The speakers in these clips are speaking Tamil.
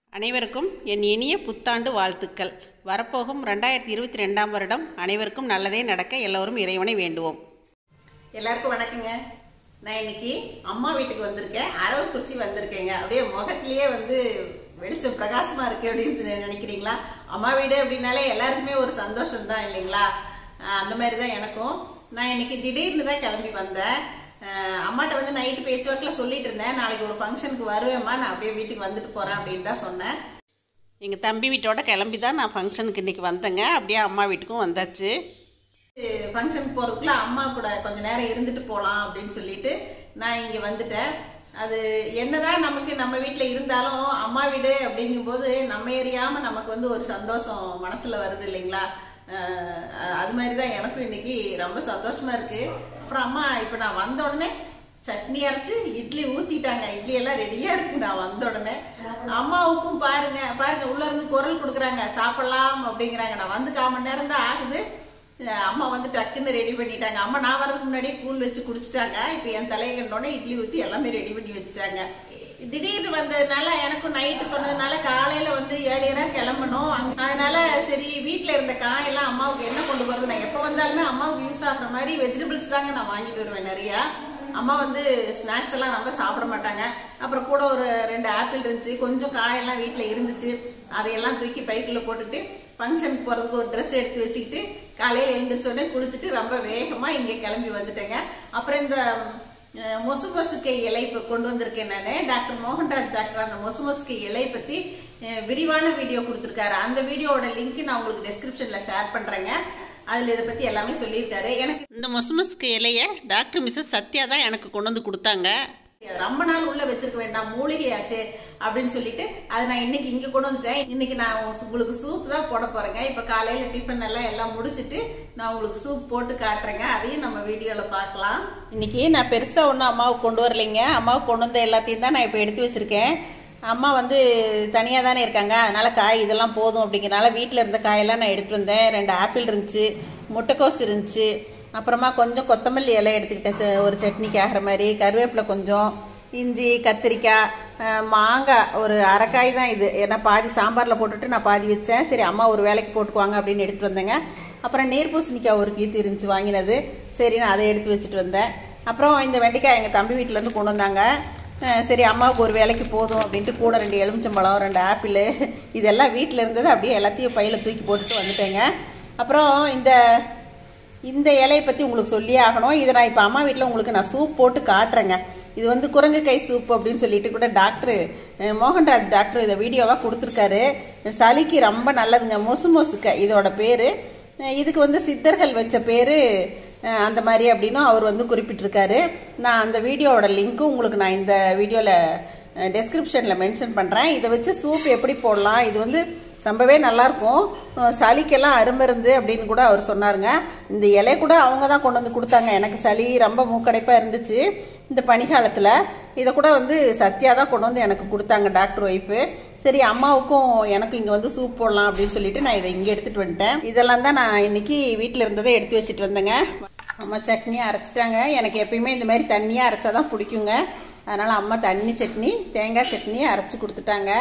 அனைவருக்கும் என் இனிய புத்தாண்டு வாழ்த்துக்கள் வரப்போகும் ரெண்டாயிரத்தி இருபத்தி ரெண்டாம் வருடம் அனைவருக்கும் நல்லதே நடக்க எல்லோரும் இறைவனை வேண்டுவோம் எல்லாருக்கும் வணக்கங்க நான் இன்னைக்கு அம்மா வீட்டுக்கு வந்திருக்கேன் அரவக்குறிச்சி வந்திருக்கேங்க அப்படியே முகத்திலேயே வந்து வெளிச்சம் பிரகாசமா இருக்கு அப்படின்னு சொல்லி நினைக்கிறீங்களா அம்மா வீடு அப்படின்னாலே எல்லாருக்குமே ஒரு சந்தோஷம் தான் இல்லைங்களா அஹ் அந்த மாதிரி தான் எனக்கும் நான் இன்னைக்கு திடீர்னு தான் கிளம்பி வந்தேன் அஹ் அம்மாட்ட வந்து நைட்டு பேச்சுவாக்கில் சொல்லிட்டு இருந்தேன் நாளைக்கு ஒரு ஃபங்க்ஷனுக்கு வருவேம்மா நான் அப்படியே வீட்டுக்கு வந்துட்டு போறேன் அப்படின்னு தான் சொன்னேன் எங்கள் தம்பி வீட்டோட கிளம்பி தான் நான் ஃபங்க்ஷனுக்கு இன்றைக்கி வந்தேங்க அப்படியே அம்மா வீட்டுக்கும் வந்தாச்சு ஃபங்க்ஷனுக்கு போகிறதுக்குள்ள அம்மா கூட கொஞ்ச நேரம் இருந்துட்டு போகலாம் அப்படின்னு சொல்லிட்டு நான் இங்கே வந்துட்டேன் அது என்னதான் நமக்கு நம்ம வீட்டில் இருந்தாலும் அம்மா வீடு அப்படிங்கும்போது நம்ம எறியாமல் நமக்கு வந்து ஒரு சந்தோஷம் மனசில் வருது இல்லைங்களா அஹ் அது மாதிரி தான் எனக்கும் இன்னைக்கு ரொம்ப சந்தோஷமா இருக்கு அப்புறம் அம்மா இப்போ நான் வந்த உடனே சட்னி அரைச்சு இட்லி ஊத்திட்டாங்க இட்லி எல்லாம் ரெடியா இருக்கு நான் வந்த உடனே அம்மாவுக்கும் பாருங்க பாருங்க உள்ள இருந்து குரல் கொடுக்குறாங்க சாப்பிடலாம் அப்படிங்கிறாங்க நான் வந்து கால் மணி நேரம் தான் ஆகுது அஹ் அம்மா வந்து டக்குன்னு ரெடி பண்ணிட்டாங்க அம்மா நான் வரதுக்கு முன்னாடியே கூழ் வச்சு குடிச்சிட்டாங்க இப்போ என் தலையை கண்டோடனே இட்லி ஊற்றி எல்லாமே ரெடி பண்ணி வச்சுட்டாங்க திடீர்னு வந்ததுனால எனக்கும் நைட்டு சொன்னதுனால காலையில் வந்து ஏழியராக கிளம்பணும் அங்க- அதனால சரி வீட்டில் இருந்த காயெல்லாம் அம்மாவுக்கு என்ன கொண்டு போகிறது நான் எப்போ வந்தாலுமே அம்மாவுக்கு யூஸ் ஆகுற மாதிரி வெஜிடபிள்ஸ் தாங்க நான் வாங்கிட்டு வருவேன் நிறையா அம்மா வந்து ஸ்நாக்ஸ் எல்லாம் ரொம்ப சாப்பிட மாட்டாங்க அப்புறம் கூட ஒரு ரெண்டு ஆப்பிள் இருந்துச்சு கொஞ்சம் காயெல்லாம் வீட்டில் இருந்துச்சு அதையெல்லாம் தூக்கி பைக்கில் போட்டுட்டு ஃபங்க்ஷனுக்கு போகிறதுக்கு ஒரு ட்ரெஸ் எடுத்து வச்சுக்கிட்டு காலையில் எழுந்திரிச்ச உடனே குளிச்சுட்டு ரொம்ப வேகமாக இங்கே கிளம்பி வந்துட்டேங்க அப்புறம் இந்த அஹ், மொசு மொசுக்கை இலை இப்போ கொண்டு வந்திருக்கேன் நான் டாக்டர் மோகன்ராஜ் டாக்டர் அந்த மொசு மொசுக்கை இலை பற்றி அஹ், விரிவான வீடியோ கொடுத்துருக்காரு அந்த வீடியோவோட லிங்க் நான் உங்களுக்கு டெஸ்கிரிப்ஷனில் ஷேர் பண்ணுறேங்க அதில் இதை பற்றி எல்லாமே சொல்லியிருக்காரு எனக்கு இந்த மொசுமஸ்க்கு இலையை டாக்டர் மிஸ்ஸஸ் சத்யா தான் எனக்கு கொண்டு வந்து கொடுத்தாங்க ரொம்ப நாள் உள்ள வச்சிருக்க வேண்டாம் மூலிகையாச்சே அப்படின்னு சொல்லிட்டு அதை நான் இன்னைக்கு இங்க கொண்டு வந்துட்டேன் இன்னைக்கு நான் உங்களுக்கு சூப் தான் போட போறேங்க இப்ப காலையில டிஃபன் எல்லாம் எல்லாம் முடிச்சிட்டு நான் உங்களுக்கு சூப் போட்டு காட்டுறேங்க அதையும் நம்ம வீடியோல பார்க்கலாம் இன்னைக்கு நான் பெருசாக ஒன்றும் அம்மாவுக்கு கொண்டு வரலைங்க அம்மாவுக்கு கொண்டு வந்த எல்லாத்தையும் தான் நான் இப்போ எடுத்து வச்சுருக்கேன் அம்மா வந்து தனியாக தானே இருக்காங்க அதனால் காய் இதெல்லாம் போதும் அப்படிங்கிறனால வீட்டில் இருந்த காயெல்லாம் நான் எடுத்துகிட்டு வந்தேன் ரெண்டு ஆப்பிள் இருந்துச்சு முட்டைக்கோஸ் இருந்துச்சு அப்புறமா கொஞ்சம் கொத்தமல்லி இலை எடுத்துக்கிட்டேன் ச- ஒரு சட்னிக்கு ஆகிற மாதிரி கருவேப்பிலை கொஞ்சம் இஞ்சி கத்திரிக்காய் அஹ், மாங்காய் ஒரு அரைக்காய் தான் இது ஏன்னா பாதி சாம்பாரில் போட்டுட்டு நான் பாதி வச்சேன் சரி அம்மா ஒரு வேலைக்கு போட்டுக்குவாங்க அப்படின்னு எடுத்துகிட்டு வந்தேங்க அப்புறம் நீர் பூசணிக்காய் ஒரு கீத்து இருந்துச்சு வாங்கினது சரி நான் அதை எடுத்து வச்சுட்டு வந்தேன் அப்புறம் இந்த வெண்டைக்காய் எங்கள் தம்பி வீட்டிலேருந்து கொண்டு வந்தாங்க அஹ் சரி அம்மாவுக்கு ஒரு வேலைக்கு போதும் அப்படின்ட்டு கூட ரெண்டு எலுமிச்சம்பழம் ரெண்டு ஆப்பிள் இதெல்லாம் வீட்டில் இருந்தது அப்படியே எல்லாத்தையும் பையில் தூக்கி போட்டுட்டு வந்துட்டேங்க அப்புறம் இந்த இந்த இலையை பற்றி உங்களுக்கு சொல்லியே ஆகணும் இதை நான் இப்போ அம்மா வீட்டில் உங்களுக்கு நான் சூப் போட்டு காட்டுறேங்க இது வந்து குரங்கு கை சூப் அப்படின்னு சொல்லிட்டு கூட டாக்டரு அஹ் மோகன்ராஜ் டாக்டர் இதை வீடியோவாக கொடுத்துருக்காரு சளிக்கு ரொம்ப நல்லதுங்க மொசு மொசுக்க இதோட பேர் இதுக்கு வந்து சித்தர்கள் வச்ச பேர் அந்த மாதிரி அப்படின்னும் அவர் வந்து குறிப்பிட்டிருக்காரு நான் அந்த வீடியோவோட லிங்க்கும் உங்களுக்கு நான் இந்த வீடியோவில் டெஸ்கிரிப்ஷனில் மென்ஷன் பண்ணுறேன் இதை வச்சு சூப் எப்படி போடலாம் இது வந்து ரொம்பவே நல்லாயிருக்கும் அஹ் சளிக்கெல்லாம் அருமருந்து அப்படின்னு கூட அவர் சொன்னாருங்க இந்த இலை கூட அவங்க தான் கொண்டு வந்து கொடுத்தாங்க எனக்கு சளி ரொம்ப மூக்கடைப்பாக இருந்துச்சு இந்த பனிக்காலத்தில் இதை கூட வந்து சத்யா தான் கொண்டு வந்து எனக்கு கொடுத்தாங்க டாக்டர் ஒய்ஃபு சரி அம்மாவுக்கும் எனக்கு இங்கே வந்து சூப் போடலாம் அப்படின்னு சொல்லிட்டு நான் இதை இங்கே எடுத்துகிட்டு வந்துட்டேன் இதெல்லாம் தான் நான் இன்னைக்கு வீட்டில் இருந்ததை எடுத்து வச்சுட்டு வந்தேங்க அம்மா சட்னியை அரைச்சிட்டாங்க எனக்கு எப்பயுமே இந்த மாதிரி தண்ணியாக அரைச்சா தான் பிடிக்குங்க அதனால் அம்மா தண்ணி சட்னி தேங்காய் சட்னி அரைச்சி கொடுத்துட்டாங்க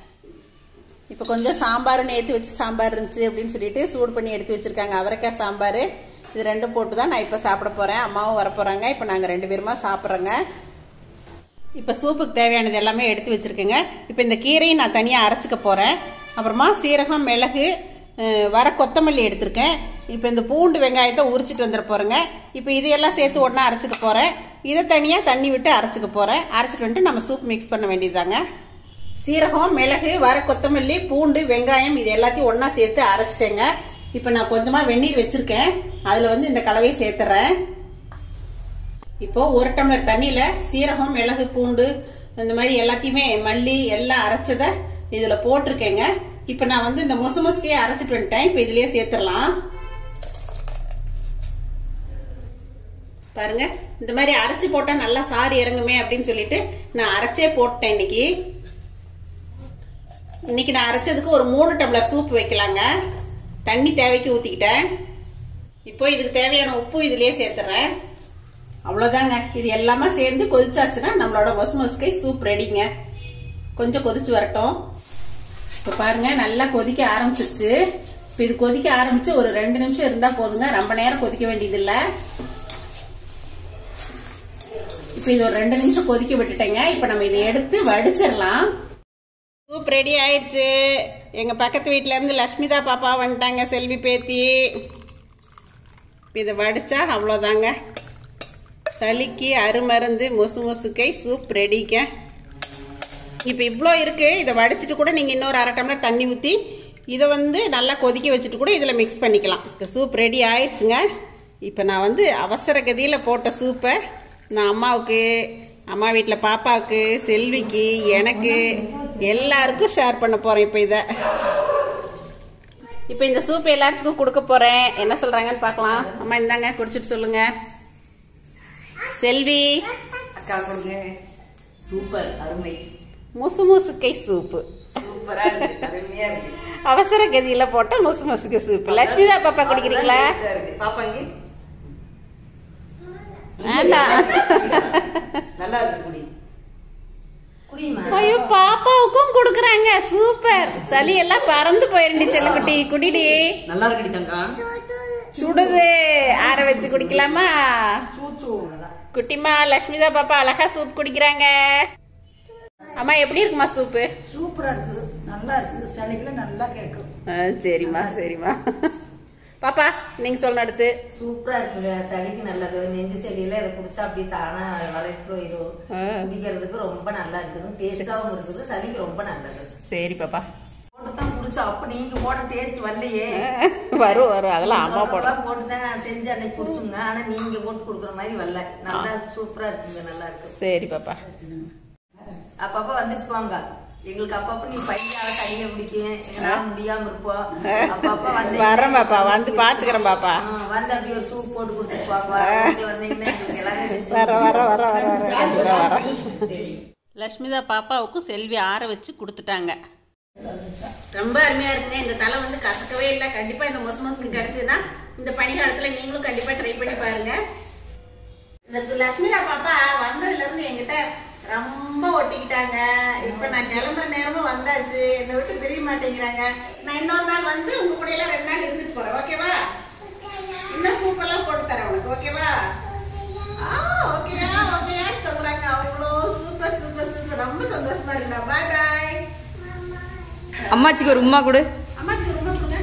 இப்போ கொஞ்சம் சாம்பார் நேற்று வச்சு சாம்பார் இருந்துச்சு அப்படின்னு சொல்லிட்டு சூடு பண்ணி எடுத்து வச்சுருக்காங்க அவரைக்காய் சாம்பார் இது ரெண்டும் போட்டு தான் நான் இப்போ சாப்பிட போகிறேன் அம்மாவும் வர போகிறாங்க இப்போ நாங்கள் ரெண்டு பேருமா சாப்பிட்றோங்க இப்போ சூப்புக்கு தேவையானது எல்லாமே எடுத்து வச்சுருக்கேங்க இப்போ இந்த கீரையும் நான் தனியாக அரைச்சிக்க போகிறேன் அப்புறமா சீரகம் மிளகு அஹ், வர கொத்தமல்லி எடுத்திருக்கேன் இப்போ இந்த பூண்டு வெங்காயத்தை உரிச்சிட்டு வந்துட போகிறேங்க இப்போ இதையெல்லாம் சேர்த்து ஒன்றா அரைச்சிக்க போகிறேன் இதை தனியாக தண்ணி விட்டு அரைச்சிக்க போகிறேன் அரைச்சிட்டு வந்துட்டு நம்ம சூப் மிக்ஸ் பண்ண வேண்டியதுதாங்க சீரகம் மிளகு வர கொத்தமல்லி பூண்டு வெங்காயம் இது எல்லாத்தையும் ஒன்றா சேர்த்து அரைச்சிட்டேங்க இப்போ நான் கொஞ்சமாக வெந்நீர் வச்சுருக்கேன் அதில் வந்து இந்த கலவையை சேர்த்துறேன் இப்போ ஒரு டம்ளர் தண்ணியில சீரகம் மிளகு பூண்டு இந்த மாதிரி எல்லாத்தையுமே மல்லி எல்லாம் அரைச்சதை இதுல போட்டிருக்கேங்க இப்போ நான் வந்து இந்த மொசு மொசுக்கையே அரைச்சிட்டு வந்துட்டேன் இப்போ இதுலயே சேர்த்துடலாம் பாருங்க இந்த மாதிரி அரைச்சு போட்டா நல்லா சாறு இறங்குமே அப்படின்னு சொல்லிட்டு நான் அரைச்சே போட்டேன் இன்னைக்கு இன்னைக்கு நான் அரைச்சதுக்கு ஒரு மூணு டம்ளர் சூப் வைக்கலாங்க தண்ணி தேவைக்கு ஊற்றிக்கிட்டேன் இப்போ இதுக்கு தேவையான உப்பு இதுலயே சேர்த்துறேன் அவ்வளோதாங்க இது எல்லாமே சேர்ந்து கொதிச்சாச்சுன்னா நம்மளோட மொசு மொசுக்கை சூப் ரெடிங்க கொஞ்சம் கொதிச்சு வரட்டும் இப்போ பாருங்க நல்லா கொதிக்க ஆரம்பிச்சிருச்சு இப்போ இது கொதிக்க ஆரம்பிச்சு ஒரு ரெண்டு நிமிஷம் இருந்தால் போதுங்க ரொம்ப நேரம் கொதிக்க வேண்டியதில்லை இப்போ இது ஒரு ரெண்டு நிமிஷம் கொதிக்க விட்டுட்டேங்க இப்போ நம்ம இதை எடுத்து வடிச்சிடலாம் சூப் ரெடி ஆயிடுச்சு எங்கள் பக்கத்து வீட்டில இருந்து லக்ஷ்மிதா பாப்பா வந்துட்டாங்க செல்வி பேத்தி இப்போ இதை வடிச்சா அவ்வளோதாங்க சளிக்கு அருமருந்து மொசு மொசுக்கை சூப் ரெடிங்க இப்போ இவ்வளோ இருக்குது இதை வடிச்சிட்டு கூட நீங்கள் இன்னொரு அரை டம்ளர் தண்ணி ஊற்றி இதை வந்து நல்லா கொதிக்க வச்சுட்டு கூட இதில் மிக்ஸ் பண்ணிக்கலாம் இப்போ சூப் ரெடி ஆயிடுச்சுங்க இப்போ நான் வந்து அவசர கதியில் போட்ட சூப்பை நான் அம்மாவுக்கு அம்மா வீட்டில் பாப்பாவுக்கு செல்விக்கு எனக்கு எல்லாருக்கும் ஷேர் பண்ண போகிறேன் இப்போ இதை இப்போ இந்த சூப் எல்லாத்துக்கும் கொடுக்க போகிறேன் என்ன சொல்கிறாங்கன்னு பார்க்கலாம் அம்மா இந்தாங்க குடிச்சிட்டு சொல்லுங்கள் செல்வி அக்கா கொடுங்க சூப்பர் அருமை முசு முசுக்கை சூப்பு சூப்பரா இருக்கு அருமையா இருக்கு அவசர கதியில போட்ட முசு முசுக்கு சூப்பு லட்சுமிதா பாப்பா குடிக்கிறீங்களா டேஸ்டா இருக்கு. பாப்பாங்க வேண்டாம் நல்லா இருக்கு குடி குடிமா ஐயோ பாப்பாவுக்கும் கொடுக்குறாங்க சூப்பர் சளி எல்லாம் பறந்து போயிருந்துச்சு செல்லக்குட்டி குடிடி நல்லா இருக்குடி தங்கம் சுடுது ஆற வச்சு குடிக்கலாமா சூச்சு குட்டிமா லட்சுமிதா பாப்பா அழகா சூப் குடிக்கிறாங்க அம்மா எப்படி இருக்குமா சூப்பு சூப்பரா இருக்குது நல்லா இருக்குது சளிக்கெல்லாம் நல்லா கேட்கும் ஆ, சரிம்மா சரிம்மா பாப்பா நீங்க சொல்லணும் அடுத்து சூப்பரா இருக்குங்க சளிக்கு நல்லது நெஞ்சு செடியில இதை குடிச்சா அப்படியே தானா வளைச்சு போயிடும் ஆ. குடிக்கிறதுக்கு ரொம்ப நல்லா இருக்குது டேஸ்டாவும் இருக்குது சளிக்கு ரொம்ப நல்லது சரி பாப்பா போட்டு தான் குடிச்சோம் அப்ப நீங்க போட டேஸ்ட் வரலையே வரும் வரும் அதெல்லாம் அம்மா போடும் சொல்றதெல்லாம் போட்டு தான் செஞ்சு அன்னைக்கு குடிச்சுங்க ஆனா நீங்க போட்டு கொடுக்குற மாதிரி வரல நல்லா சூப்பரா இருக்குங்க நல்லா இருக்கு சரி பாப்பா அப்பப்ப வந்துட்டு போங்க எங்களுக்கு அப்பப்ப நீ பையன் தனியா பிடிக்கும் எங்களால முடியாம இருப்போம் அப்பப்ப வந்து வரேன் பாப்பா வந்து பாத்துக்கிறேன் பாப்பா ஆ, வந்து அப்படியே ஒரு சூப் போட்டு கொடுத்துட்டு போங்க நீங்க வந்தீங்கன்னா எங்களுக்கு எல்லாமே செஞ்சு வர வர வர வர வர வர சரி. லட்சுமிதா பாப்பாவுக்கும் செல்வி ஆற வச்சு கொடுத்துட்டாங்க ரொம்ப அருமையா இருக்குங்க இந்த தலை வந்து கசக்கவே இல்லை கண்டிப்பா இந்த மொசு மொசுக்கு கிடைச்சதுன்னா இந்த பனிகாலத்துல நீங்களும் கண்டிப்பா ட்ரை பண்ணி பாருங்க இந்த லட்சுமிதா பாப்பா வந்ததுல இருந்து என்கிட்ட ரொம்ப ஒட்டிக்கிட்டாங்க இப்ப நான் கிளம்புற நேரமும் வந்தாச்சு என்னை விட்டு பிரிய மாட்டேங்கிறாங்க நான் இன்னொரு நாள் வந்து உங்க கூட எல்லாம் ரெண்டு நாள் இருந்துட்டு போறேன் ஓகேவா இன்னும் சூப்பெல்லாம் போட்டு தரேன் உனக்கு ஓகேவா ஆ ஓகேயா ஓகேயா சொல்றாங்க அவங்களும் சூப்பர் சூப்பர் சூப்பர் ரொம்ப சந்தோஷமா இருக்குடா பாய் பாய் அம்மாச்சிக்கு ஒரு உமா கொடு அம்மாச்சி ரொம்ப கொடுங்க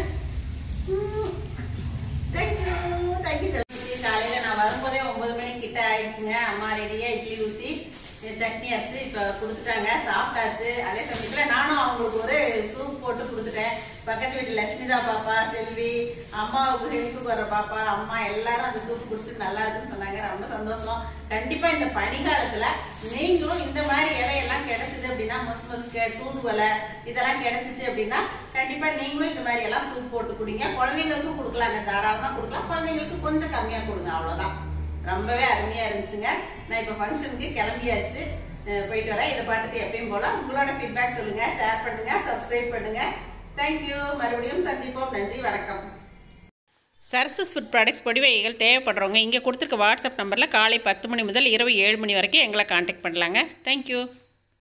தேங்க்யூ தேங்க்யூ செல்வி காலையில நான் வரும்போதே ஒன்பது மணி கிட்ட ஆயிடுச்சுங்க அம்மா ரெடியா இட்லி ஊத்தி சட்னி அரைச்சு இப்போ கொடுத்துட்டாங்க சாப்பிட்டாச்சு அதே சமயத்தில் நானும் அவங்களுக்கு ஒரு சூப் போட்டு கொடுத்துட்டேன் பக்கத்து வீட்டு லட்சுமிதா பாப்பா செல்வி அம்மாவுக்கு ஹெல்ப்புக்கு வர பாப்பா அம்மா எல்லாரும் அந்த சூப் குடிச்சிட்டு நல்லா இருக்குன்னு சொன்னாங்க ரொம்ப சந்தோஷம் கண்டிப்பா இந்த பனிக்காலத்துல நீங்களும் இந்த மாதிரி இலையெல்லாம் கிடைச்சது அப்படின்னா மொசு மொசுக்க தூதுவலை இதெல்லாம் கிடைச்சிச்சு அப்படின்னா கண்டிப்பா நீங்களும் இந்த மாதிரி எல்லாம் சூப் போட்டு குடிங்க குழந்தைங்களுக்கும் கொடுக்கலாங்க தாராளமா கொடுக்கலாம் குழந்தைங்களுக்கு கொஞ்சம் கம்மியா கொடுங்க அவ்வளவுதான் ரொம்பவே அருமையா இருந்துச்சுங்க நான் இப்போ ஃபங்க்ஷனுக்கு கிளம்பியாச்சு அஹ் போயிட்டு வரேன் இதை பார்த்துட்டு எப்பயும் போல உங்களோட ஃபீட்பேக் சொல்லுங்க ஷேர் பண்ணுங்க சப்ஸ்கிரைப் பண்ணுங்க தேங்க்யூ மறுபடியும் சந்திப்போம் நன்றி வணக்கம் சரசஸ் ஃபுட் ப்ராடக்ட்ஸ் பொடிவைகள் தேவைப்படுறவங்க இங்கே கொடுத்துருக்க வாட்ஸ்அப் நம்பரில் காலை பத்து மணி முதல் இரவு ஏழு மணி வரைக்கும் எங்களை காண்டாக்ட் பண்ணலாங்க தேங்க்யூ